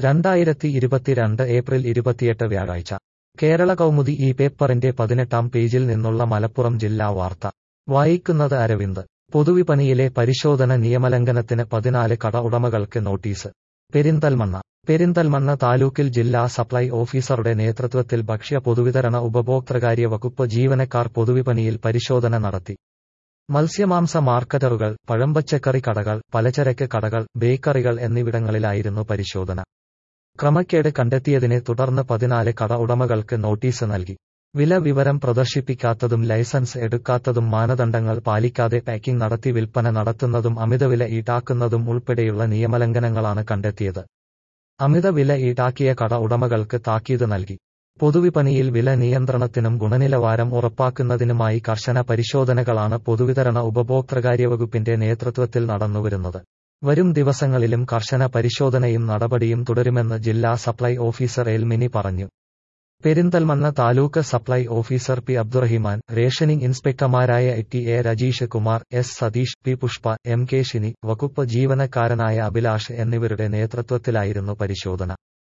രണ്ടായിരത്തി ഇരുപത്തിരണ്ട് ഏപ്രിൽ ഇരുപത്തിയെട്ട് വ്യാഴാഴ്ച കേരള കൗമുദി ഈ പേപ്പറിന്റെ പതിനെട്ടാം പേജിൽ നിന്നുള്ള മലപ്പുറം ജില്ലാ വാർത്ത വായിക്കുന്നത് അരവിന്ദ് പൊതുവിപണിയിലെ പരിശോധന നിയമലംഘനത്തിന് പതിനാല് കട ഉടമകൾക്ക് നോട്ടീസ് പെരിന്തൽമണ്ണ പെരിന്തൽമണ്ണ താലൂക്കിൽ ജില്ലാ സപ്ലൈ ഓഫീസറുടെ നേതൃത്വത്തിൽ ഭക്ഷ്യ പൊതുവിതരണ ഉപഭോക്തൃകാര്യ വകുപ്പ് ജീവനക്കാർ പൊതുവിപണിയിൽ പരിശോധന നടത്തി മത്സ്യമാംസ മാർക്കറ്ററുകൾ പഴമ്പച്ചക്കറി കടകൾ പലചരക്ക് കടകൾ ബേക്കറികൾ എന്നിവിടങ്ങളിലായിരുന്നു പരിശോധന ക്രമക്കേട് കണ്ടെത്തിയതിനെ തുടർന്ന് പതിനാല് കട ഉടമകൾക്ക് നോട്ടീസ് നൽകി വില വിവരം പ്രദർശിപ്പിക്കാത്തതും ലൈസൻസ് എടുക്കാത്തതും മാനദണ്ഡങ്ങൾ പാലിക്കാതെ പാക്കിംഗ് നടത്തി വിൽപ്പന നടത്തുന്നതും അമിതവില ഈടാക്കുന്നതും ഉൾപ്പെടെയുള്ള നിയമലംഘനങ്ങളാണ് കണ്ടെത്തിയത് അമിത വില ഈടാക്കിയ കട ഉടമകൾക്ക് താക്കീത് നൽകി പൊതുവിപണിയിൽ വില നിയന്ത്രണത്തിനും ഗുണനിലവാരം ഉറപ്പാക്കുന്നതിനുമായി കർശന പരിശോധനകളാണ് പൊതുവിതരണ ഉപഭോക്തൃകാര്യ വകുപ്പിന്റെ നേതൃത്വത്തിൽ നടന്നുവരുന്നത് വരും ദിവസങ്ങളിലും കർശന പരിശോധനയും നടപടിയും തുടരുമെന്ന് ജില്ലാ സപ്ലൈ ഓഫീസർ എൽമിനി പറഞ്ഞു Perinthalmanna taluk supply officer P Abdurahiman rationing ഇൻസ്പെക്ടർമാരായ T A Rajeesh Kumar S Satheesh P Pushpa M K Shini വകുപ്പ് ജീവനക്കാരനായ അഭിലാഷ് എന്നിവരുടെ നേതൃത്വത്തിലായിരുന്നു പരിശോധന